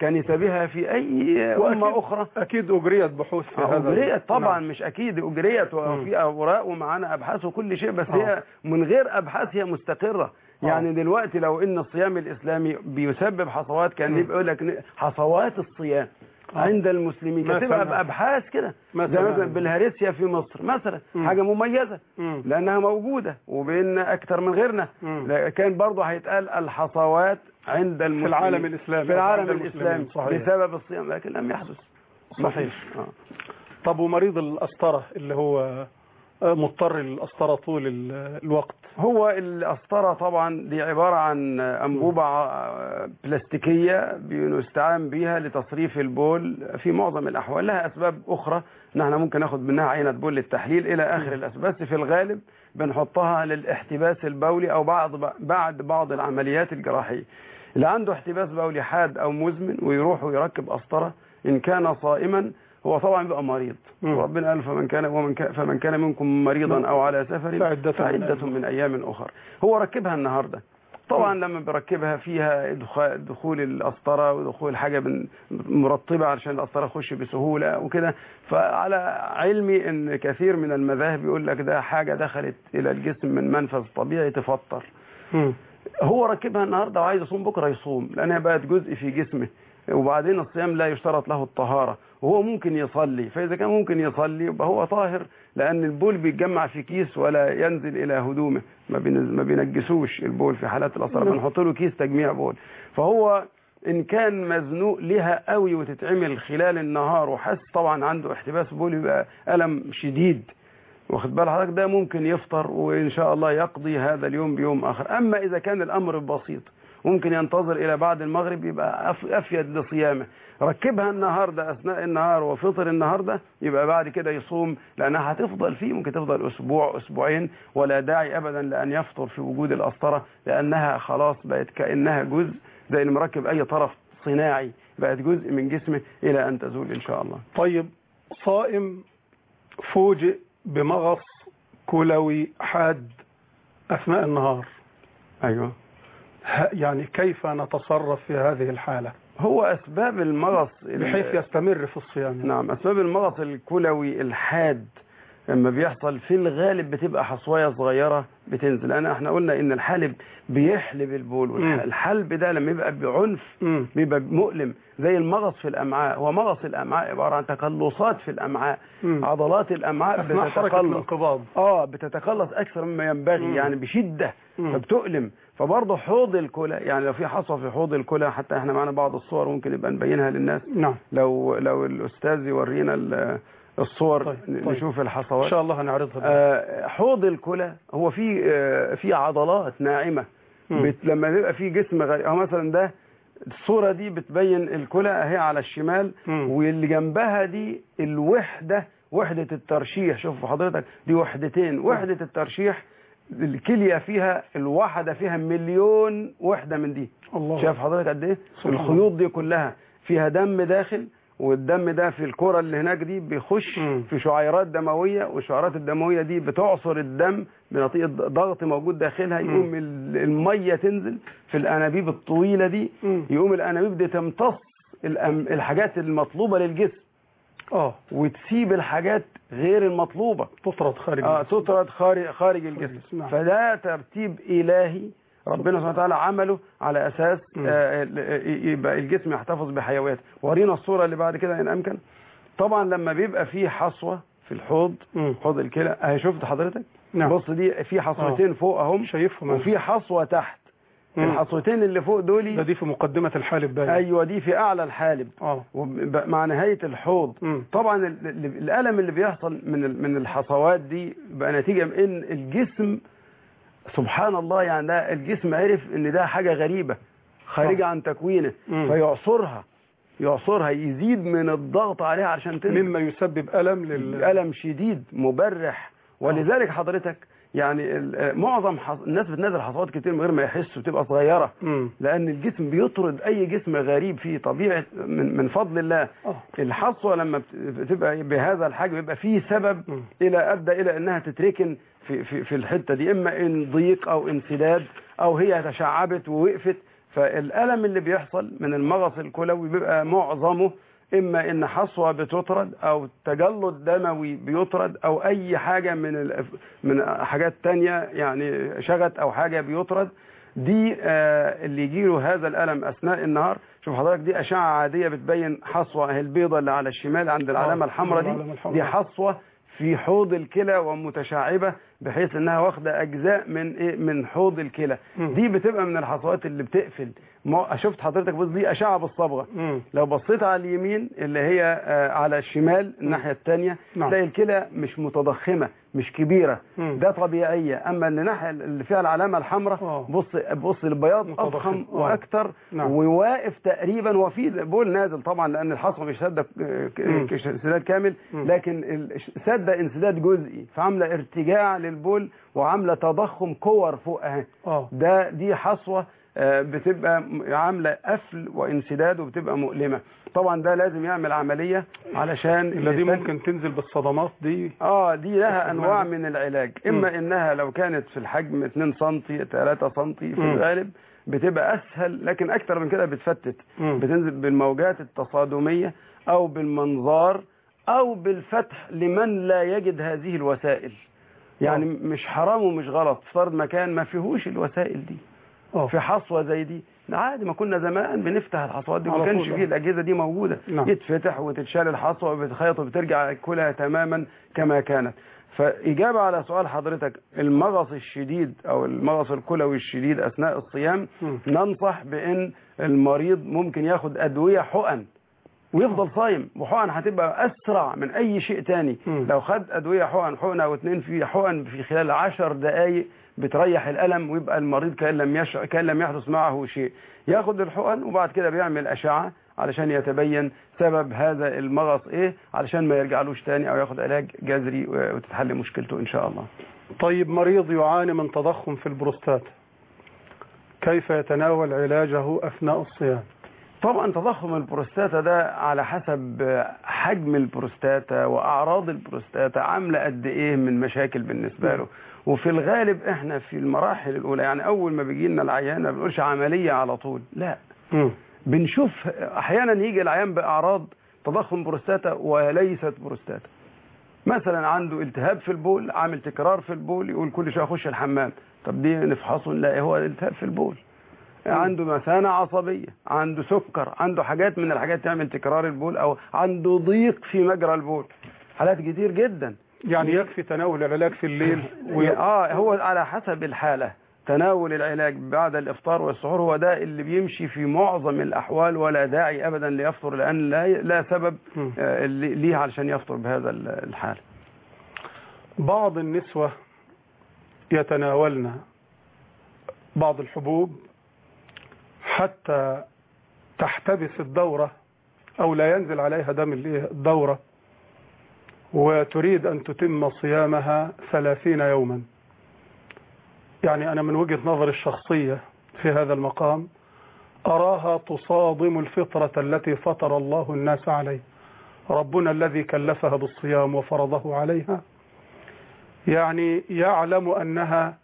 كانت بها في اي امه وأكيد- اخرى اكيد اجريت بحوث في هذا اجريت طبعا نعم. مش اكيد اجريت وفي اوراق ومعانا ابحاث وكل شيء بس آه. هي من غير ابحاث هي مستقره آه. يعني دلوقتي لو ان الصيام الاسلامي بيسبب حصوات كان مم. يبقى يقول لك ن- حصوات الصيام آه. عند المسلمين كانت تبقى مثلاً. بابحاث كده مثلاً. زي مثلا بالهارسيا في مصر مثلا مم. حاجه مميزه مم. لانها موجوده وبين اكتر من غيرنا مم. لا، كان برضه هيتقال الحصوات عند المسلمين العالم الإسلامي في العالم عند المسلمين. الاسلامي صحيح. بسبب الصيام لكن لم يحدث صحيح. آه. طب ومريض القسطره اللي هو آه، مضطر للقسطره طول ال- الوقت هو القسطرة طبعا دي عبارة عن أنبوبة ع- بلاستيكية بنستعان بيها لتصريف البول في معظم الأحوال لها أسباب أخرى إن احنا ممكن ناخد منها عينة بول للتحليل إلى آخر الأسباب بس في الغالب بنحطها للاحتباس البولي أو بعد بعد بعض العمليات الجراحية اللي عنده احتباس بولي حاد أو مزمن ويروح ويركب قسطرة إن كان صائما هو طبعا بيبقى مريض مم. وربنا قال فمن كان ومن كان فمن كان منكم مريضا او على سفر فعدة من فعدة أيام. من ايام اخر هو ركبها النهارده طبعا لما بركبها فيها إدخا- دخول القسطره ودخول حاجه من مرطبه علشان القسطره تخش بسهوله وكده فعلى علمي ان كثير من المذاهب يقول لك ده حاجه دخلت الى الجسم من منفذ طبيعي تفطر مم. هو ركبها النهارده وعايز يصوم بكره يصوم لانها بقت جزء في جسمه وبعدين الصيام لا يشترط له الطهاره وهو ممكن يصلي فاذا كان ممكن يصلي يبقى هو طاهر لان البول بيتجمع في كيس ولا ينزل الى هدومه ما بين- ما بينجسوش البول في حالات الاثار نعم. بنحط له كيس تجميع بول فهو ان كان مزنوق لها قوي وتتعمل خلال النهار وحس طبعا عنده احتباس بول يبقى الم شديد واخد بال حضرتك ده ممكن يفطر وان شاء الله يقضي هذا اليوم بيوم اخر اما اذا كان الامر بسيط ممكن ينتظر الى بعد المغرب يبقى أف- افيد لصيامه ركبها النهارده اثناء النهار وفطر النهارده يبقى بعد كده يصوم لانها هتفضل فيه ممكن تفضل اسبوع اسبوعين ولا داعي ابدا لان يفطر في وجود القسطره لانها خلاص بقت كانها جزء زي اللي مركب اي طرف صناعي بقت جزء من جسمه الى ان تزول ان شاء الله طيب صائم فوجئ بمغص كلوي حاد اثناء النهار ايوه ه- يعني كيف نتصرف في هذه الحاله هو اسباب المغص ال- بحيث يستمر في الصيام نعم أسباب المغص الكلوي الحاد لما بيحصل في الغالب بتبقى حصوية صغيرة بتنزل أنا احنا قلنا إن الحالب بيحلب البول مم. والحلب ده لما يبقى بعنف مم. بيبقى مؤلم زي المغص في الأمعاء هو مغص الأمعاء عبارة عن تقلصات في الأمعاء مم. عضلات الأمعاء اثناء حركه بتتقلص الانقباض اه بتتقلص اكثر مما ينبغي مم. يعني بشده مم. فبتؤلم فبرضه حوض الكلى يعني لو في حصوه في حوض الكلى حتى احنا معانا بعض الصور ممكن نبقى نبينها للناس نعم لو لو الاستاذ يورينا ال- الصور طيب، ن- طيب. نشوف ان الحصوات شاء الله هنعرضها بقى. آه، حوض الكلى هو في آه، في عضلات ناعمه مم. بت لما بيبقى في جسم غريب او مثلا ده الصوره دي بتبين الكلى اهي على الشمال مم. واللي جنبها دي الوحده وحده الترشيح شوف حضرتك دي وحدتين وحده الترشيح الكليه فيها الواحده فيها مليون وحده من دي الله شايف حضرتك قد ايه سبحان الخيوط دي كلها فيها دم داخل والدم ده في الكرة اللي هناك دي بيخش مم. في شعيرات دموية والشعيرات الدموية دي بتعصر الدم بنتيجة ضغط موجود داخلها مم. يقوم ال- المية تنزل في الأنابيب الطويلة دي مم. يقوم الأنابيب دي تمتص الأم- الحاجات المطلوبة للجسم اه وتسيب الحاجات غير المطلوبة تطرد خارج اه الجسم. تطرد خارج خارج الجسم نعم. فده ترتيب إلهي ربنا سبحانه وتعالى عمله على أساس مم. آه، ال- يبقى الجسم يحتفظ بحيويته ورينا الصورة اللي بعد كده إن أمكن طبعا لما بيبقى فيه حصوة في الحوض مم. حوض الكلى اهي شفت حضرتك نعم. بص دي في حصوتين فوق اهم شايفهم أنا. وفي حصوة تحت مم. الحصوتين اللي فوق ده دول دي في مقدمة الحالب باين ايوه دي في اعلى الحالب اه وب- مع نهاية الحوض مم. طبعا ال- ال- الألم اللي بيحصل من ال- من الحصوات دي بقى نتيجة من إن الجسم سبحان الله يعني ده الجسم عرف إن ده حاجة غريبة خارجة عن تكوينه مم. فيعصرها يعصرها يزيد من الضغط عليها عشان تنزل مما يسبب ألم لل ألم شديد مبرح ولذلك حضرتك يعني ال- معظم حص... الناس بتنزل حصوات كتير من غير ما يحسوا بتبقى صغيرة مم. لأن الجسم بيطرد أي جسم غريب فيه طبيعة من, من فضل الله اه الحصوة لما بت- بتبقى بهذا الحجم يبقى فيه سبب مم. إلى أدى إلى أنها تتركن في, في, في الحتة دي إما إن ضيق أو انسداد أو هي تشعبت ووقفت فالألم اللي بيحصل من المغص الكلوي بيبقى معظمه إما إن حصوة بتطرد أو تجلط دموي بيطرد أو أي حاجة من ال- من حاجات تانية يعني شغط أو حاجة بيطرد دي آه، اللي يجيله هذا الألم أثناء النهار شوف حضرتك دي أشعة عادية بتبين حصوة اهي البيضة اللي على الشمال عند العلامة الحمراء العلامة دي الحمراء. دي حصوة في حوض الكلى ومتشعبة بحيث انها واخدة اجزاء من ايه من حوض الكلى مم. دي بتبقى من الحصوات اللي بتقفل ما شفت حضرتك بص دي اشعة بالصبغة مم. لو بصيت على اليمين اللي هي آه، على الشمال الناحية الثانية نعم. تلاقي الكلى مش متضخمة مش كبيرة مم. ده طبيعية اما الناحية اللي فيها العلامة الحمراء آه. بص بص البياض متضخم. اضخم آه. واكتر نعم. وواقف تقريبا وفي بول نازل طبعا لان الحصوة مش سادة آه، ك- مم. ك- انسداد كامل مم. لكن ال- سادة انسداد جزئي فعاملة ارتجاع للبول وعاملة تضخم كور فوق اهي اه ده دي حصوة آه، بتبقى م- عاملة قفل وانسداد وبتبقى مؤلمة طبعا ده لازم يعمل عملية علشان اللي دي يستن- ممكن تنزل بالصدمات دي اه دي لها تاخد انواع معاها. من العلاج مم. اما انها لو كانت في الحجم 2 سم 3 سم في مم. الغالب بتبقى اسهل لكن اكتر من كده بتفتت مم. بتنزل بالموجات التصادمية او بالمنظار او بالفتح لمن لا يجد هذه الوسائل يعني مش حرام ومش غلط افترض مكان ما فيهوش الوسائل دي اه في حصوة زي دي عادي ما كنا زمان بنفتح الحصوات دي على ما كانش طول، فيه آه. الأجهزة دي موجودة نعم. يتفتح وتتشال الحصوة وبتخيط وبترجع كلها تماما كما كانت فإجابة على سؤال حضرتك المغص الشديد أو المغص الكلوي الشديد أثناء الصيام مم. ننصح بأن المريض ممكن ياخد أدوية حقن ويفضل صايم وحقن هتبقى أسرع من أي شيء تاني مم. لو خد أدوية حقن حقنة أو اتنين في حقن في خلال عشر دقايق بتريح الألم ويبقى المريض كأن لم يشع... كأن لم يحدث معه شيء ياخد الحقن وبعد كده بيعمل أشعة علشان يتبين سبب هذا المغص ايه علشان ما يرجعلوش تاني او ياخد علاج جذري وتتحل مشكلته ان شاء الله طيب مريض يعاني من تضخم في البروستات كيف يتناول علاجه أثناء الصيام طبعا تضخم البروستاتا ده على حسب حجم البروستاتا واعراض البروستاتا عامله قد ايه من مشاكل بالنسبه له وفي الغالب احنا في المراحل الاولى يعني اول ما بيجي لنا العيان ما بنقولش عمليه على طول لا مم. بنشوف احيانا يجي العيان باعراض تضخم بروستاتا وليست بروستاتا مثلا عنده التهاب في البول عامل تكرار في البول يقول كل شويه اخش الحمام طب دي نفحصه نلاقي هو التهاب في البول عنده مثانة عصبية عنده سكر عنده حاجات من الحاجات تعمل تكرار البول او عنده ضيق في مجرى البول حالات كتير جدا يعني يكفي تناول العلاج في الليل و... اه هو على حسب الحالة تناول العلاج بعد الافطار والسحور هو ده اللي بيمشي في معظم الاحوال ولا داعي ابدا ليفطر لان لا لا سبب مم. آه، اللي- ليه علشان يفطر بهذا ال- الحال بعض النسوة يتناولن بعض الحبوب حتى تحتبس الدورة أو لا ينزل عليها دم الإيه؟ الدورة وتريد أن تتم صيامها ثلاثين يوما يعني أنا من وجهة نظري الشخصية في هذا المقام أراها تصادم الفطرة التي فطر الله الناس عليه ربنا الذي كلفها بالصيام وفرضه عليها يعني يعلم أنها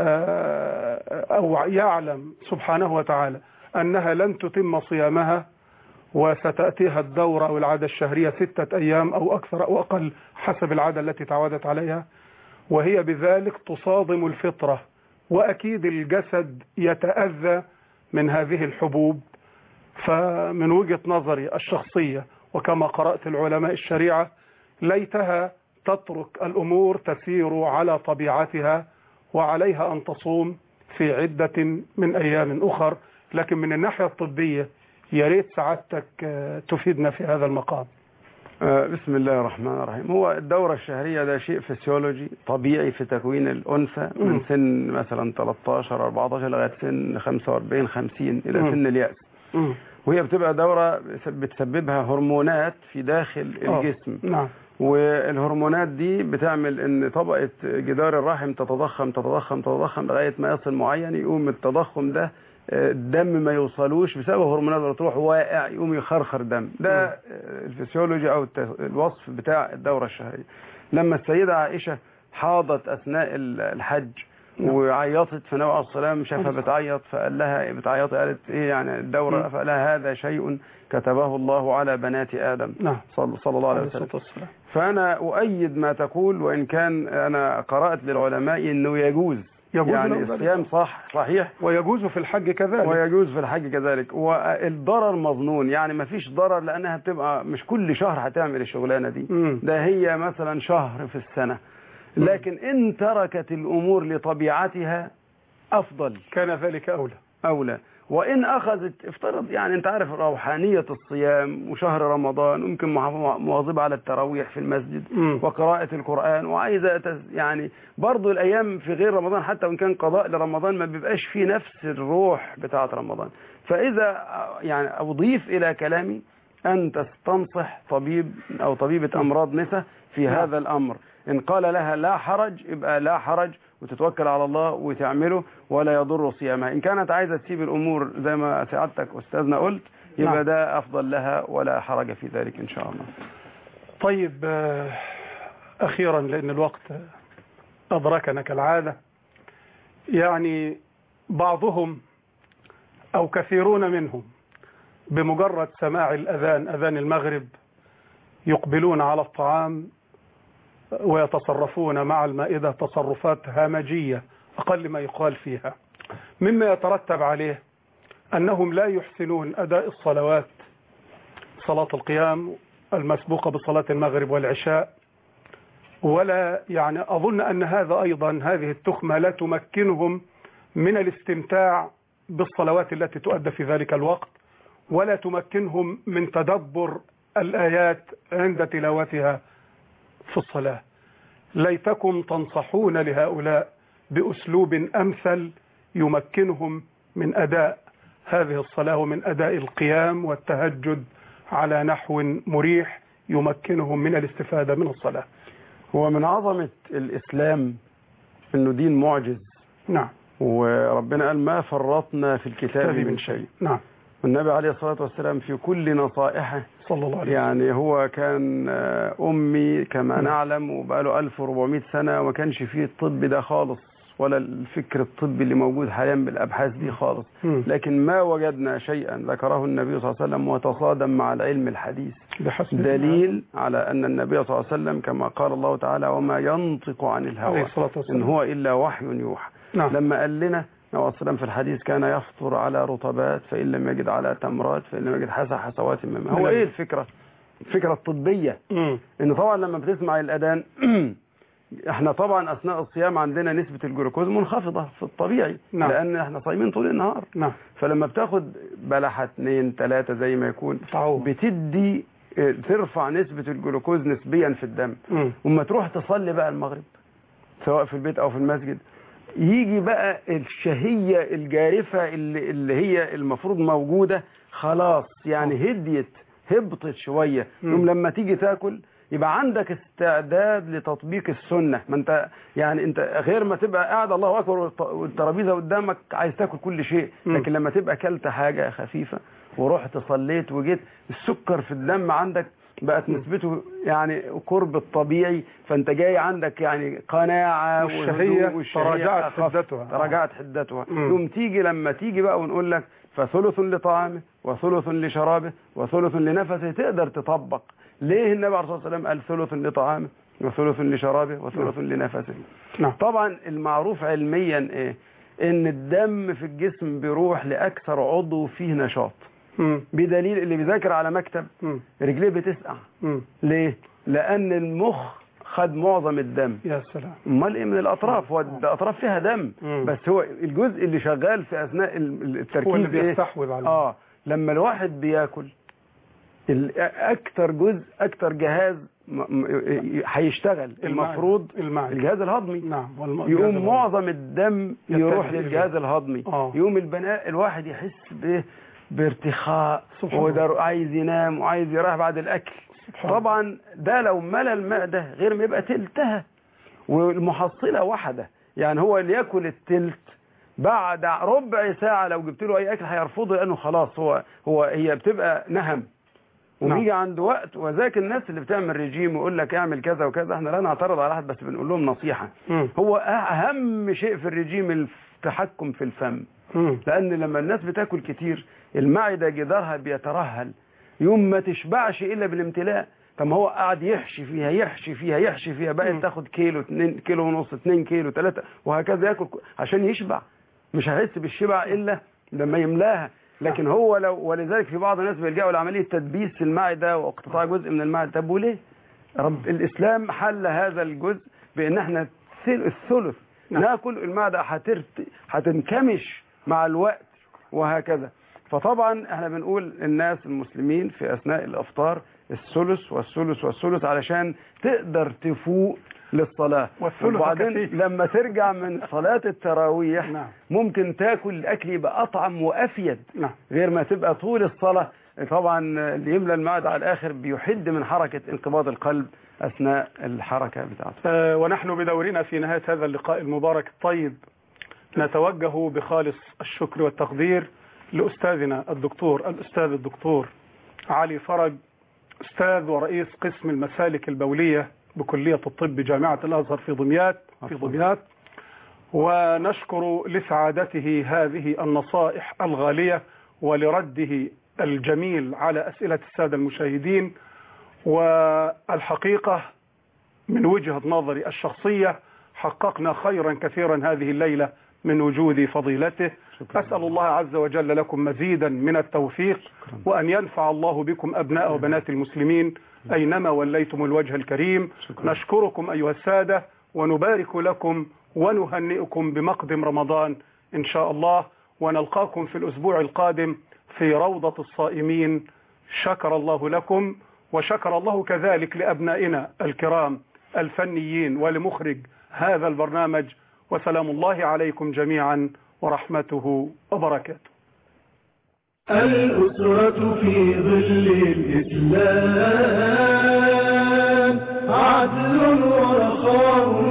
آه، أو يعلم سبحانه وتعالى أنها لن تتم صيامها وستأتيها الدورة أو العادة الشهرية ستة أيام أو أكثر أو أقل حسب العادة التي تعودت عليها وهي بذلك تصادم الفطرة وأكيد الجسد يتأذى من هذه الحبوب فمن وجهة نظري الشخصية وكما قرأت العلماء الشريعة ليتها تترك الأمور تسير على طبيعتها وعليها أن تصوم في عدة من أيام أخر لكن من الناحية الطبية يا ريت سعادتك آه، تفيدنا في هذا المقام آه، بسم الله الرحمن الرحيم هو الدورة الشهرية ده شيء فسيولوجي طبيعي في تكوين الأنثى مم. من سن مثلا 13 14 لغاية سن 45 50 إلى مم. سن اليأس وهي بتبقى دورة بتسببها هرمونات في داخل آه، الجسم نعم والهرمونات دي بتعمل ان طبقة جدار الرحم تتضخم تتضخم تتضخم لغاية ما يصل معين يقوم التضخم ده آه، الدم ما يوصلوش بسبب هرمونات اللي تروح واقع يقوم يخرخر دم ده آه، الفسيولوجي او الت- الوصف بتاع الدورة الشهرية لما السيدة عائشة حاضت اثناء ال- الحج وعيطت فنوى عليه السلام شافها بتعيط فقال لها بتعيط قالت ايه يعني الدورة مم. فقال لها هذا شيء كتبه الله على بنات آدم نعم صلى, صلى الله عليه عليه وسلم الصلاة والسلام فأنا أؤيد ما تقول وإن كان أنا قرأت للعلماء إنه يجوز يجوز يعني له ذلك. الصيام صح صحيح ويجوز في الحج كذلك ويجوز في الحج كذلك والضرر مظنون يعني ما فيش ضرر لأنها بتبقى مش كل شهر هتعمل الشغلانة دي مم. ده هي مثلا شهر في السنة لكن إن تركت الأمور لطبيعتها أفضل كان ذلك أولى أولى وإن أخذت افترض يعني أنت عارف روحانية الصيام وشهر رمضان ممكن مح- مواظبة على التراويح في المسجد مم. وقراءة القرآن وعايزة تز- يعني برضو الأيام في غير رمضان حتى وإن كان قضاء لرمضان ما بيبقاش فيه نفس الروح بتاعة رمضان فإذا آه، يعني أضيف إلى كلامي أن تستنصح طبيب أو طبيبة أمراض نساء في نعم. هذا الأمر إن قال لها لا حرج يبقى لا حرج وتتوكل على الله وتعمله ولا يضر صيامها إن كانت عايزة تسيب الأمور زي ما سعادتك أستاذنا قلت يبقى نعم. ده أفضل لها ولا حرج في ذلك إن شاء الله طيب آه، أخيرا لأن الوقت أدركنا كالعادة يعني بعضهم أو كثيرون منهم بمجرد سماع الأذان أذان المغرب يقبلون على الطعام ويتصرفون مع المائدة تصرفات همجية أقل ما يقال فيها مما يترتب عليه أنهم لا يحسنون أداء الصلوات صلاة القيام المسبوقة بصلاة المغرب والعشاء ولا يعني أظن أن هذا أيضا هذه التخمة لا تمكنهم من الاستمتاع بالصلوات التي تؤدى في ذلك الوقت ولا تمكنهم من تدبر الآيات عند تلاوتها في الصلاة ليتكم تنصحون لهؤلاء بأسلوب أمثل يمكنهم من أداء هذه الصلاة ومن أداء القيام والتهجد على نحو مريح يمكنهم من الاستفادة من الصلاة هو من عظمة الإسلام إنه دين معجز نعم وربنا قال ما فرطنا في الكتاب من شيء نعم والنبي عليه الصلاة والسلام في كل نصائحه صلى الله عليه وسلم يعني هو كان آه، أمي كما نعلم وبقاله 1400 سنة وما كانش فيه الطب ده خالص ولا الفكر الطبي اللي موجود حاليا بالأبحاث دي خالص مم. لكن ما وجدنا شيئا ذكره النبي صلى الله عليه وسلم وتصادم مع العلم الحديث بحسب دليل على أن النبي صلى الله عليه وسلم كما قال الله تعالى وما ينطق عن عليه الهوى الصلاة إن والسلام هو إلا وحي يوحى نعم لما قال لنا النبي عليه السلام في الحديث كان يفطر على رطبات فإن لم يجد على تمرات فإن لم يجد حسى حسوات من ماء هو نعم. إيه الفكرة الفكرة الطبية مم. إن طبعا لما بتسمع الأذان احنا طبعا أثناء الصيام عندنا نسبة الجلوكوز منخفضة في الطبيعي نعم. لأن احنا صايمين طول النهار نعم فلما بتاخد بلحة اتنين تلاتة زي ما يكون تعود بتدي اه، ترفع نسبة الجلوكوز نسبيا في الدم مم. وما تروح تصلي بقى المغرب سواء في البيت او في المسجد يجي بقى الشهية الجارفة اللي, اللي هي المفروض موجودة خلاص يعني هديت هبطت شوية مم. يوم لما تيجي تاكل يبقى عندك استعداد لتطبيق السنة ما انت يعني انت غير ما تبقى قاعد الله اكبر والط- والترابيزة قدامك عايز تاكل كل شيء مم. لكن لما تبقى اكلت حاجة خفيفة ورحت صليت وجيت السكر في الدم عندك بقت نسبته يعني قرب الطبيعي فانت جاي عندك يعني قناعة والشهية وهدوء والشهية تراجعت أخف. حدتها. تراجعت حدتها مم. يوم تيجي لما تيجي بقى ونقول لك فثلث لطعامه وثلث لشرابه وثلث لنفسه تقدر تطبق ليه النبي عليه الصلاة والسلام قال ثلث لطعامه وثلث لشرابه وثلث لنفسه نعم طبعا المعروف علميا ايه ان الدم في الجسم بيروح لاكثر عضو فيه نشاط مم. بدليل اللي بيذاكر على مكتب مم. رجليه بتسقع مم. ليه لان المخ خد معظم الدم يا سلام امال ايه من الاطراف هو الاطراف فيها دم مم. بس هو الجزء اللي شغال في اثناء ال- ال- التركيز هو اللي ايه بيستحوذ على اه لما الواحد بياكل ال- اكتر جزء اكتر جهاز م- م- هيشتغل المفروض المعدة الجهاز الهضمي نعم والم... يقوم معظم الدم يروح يتجه للجهاز الهضمي آه. يقوم البناء الواحد يحس ب بارتخاء سبحان وده عايز ينام وعايز يريح بعد الاكل سبحان طبعا ده لو ملى المعده غير ما يبقى تلتها والمحصله واحده يعني هو اللي ياكل التلت بعد ربع ساعه لو جبت له اي اكل هيرفضه لانه خلاص هو هو هي بتبقى نهم وبيجي عند وقت وذاك الناس اللي بتعمل ريجيم ويقول لك اعمل كذا وكذا احنا لا نعترض على احد بس بنقول لهم نصيحه مم. هو اهم شيء في الرجيم التحكم في الفم مم. لان لما الناس بتاكل كتير المعده جدارها بيترهل يوم ما تشبعش الا بالامتلاء طب ما هو قاعد يحشي فيها يحشي فيها يحشي فيها بقى مم. تاخد كيلو 2 كيلو ونص 2 كيلو 3 وهكذا ياكل ك- عشان يشبع مش هيحس بالشبع الا لما يملاها لكن هو لو ولذلك في بعض الناس بيلجأوا لعمليه تدبيس المعده واقتطاع جزء من المعده طب وليه؟ رب الاسلام حل هذا الجزء بان احنا الثل- الثلث نعم. ناكل المعده هترت هتنكمش مع الوقت وهكذا فطبعا احنا بنقول الناس المسلمين في اثناء الافطار الثلث والثلث والثلث علشان تقدر تفوق للصلاه والثلث وبعدين كثير. لما ترجع من صلاه التراويح نعم. ممكن تاكل الاكل يبقى اطعم وافيد نعم غير ما تبقى طول الصلاة طبعا اللي يملى المعدة على الآخر بيحد من حركة انقباض القلب أثناء الحركة بتاعته آه، ونحن بدورنا في نهاية هذا اللقاء المبارك الطيب نتوجه بخالص الشكر والتقدير لأستاذنا الدكتور الأستاذ الدكتور علي فرج أستاذ ورئيس قسم المسالك البولية بكلية الطب جامعة الأزهر في دمياط في دمياط ونشكر لسعادته هذه النصائح الغالية ولرده الجميل على أسئلة السادة المشاهدين والحقيقة من وجهة نظري الشخصية حققنا خيرا كثيرا هذه الليلة من وجود فضيلته أسأل الله عز وجل لكم مزيدا من التوفيق وأن ينفع الله بكم أبناء وبنات المسلمين أينما وليتم الوجه الكريم نشكركم أيها السادة ونبارك لكم ونهنئكم بمقدم رمضان إن شاء الله ونلقاكم في الأسبوع القادم في روضة الصائمين شكر الله لكم وشكر الله كذلك لأبنائنا الكرام الفنيين ولمخرج هذا البرنامج وسلام الله عليكم جميعا ورحمته وبركاته الأسرة في ظل الإسلام عدل ورخاء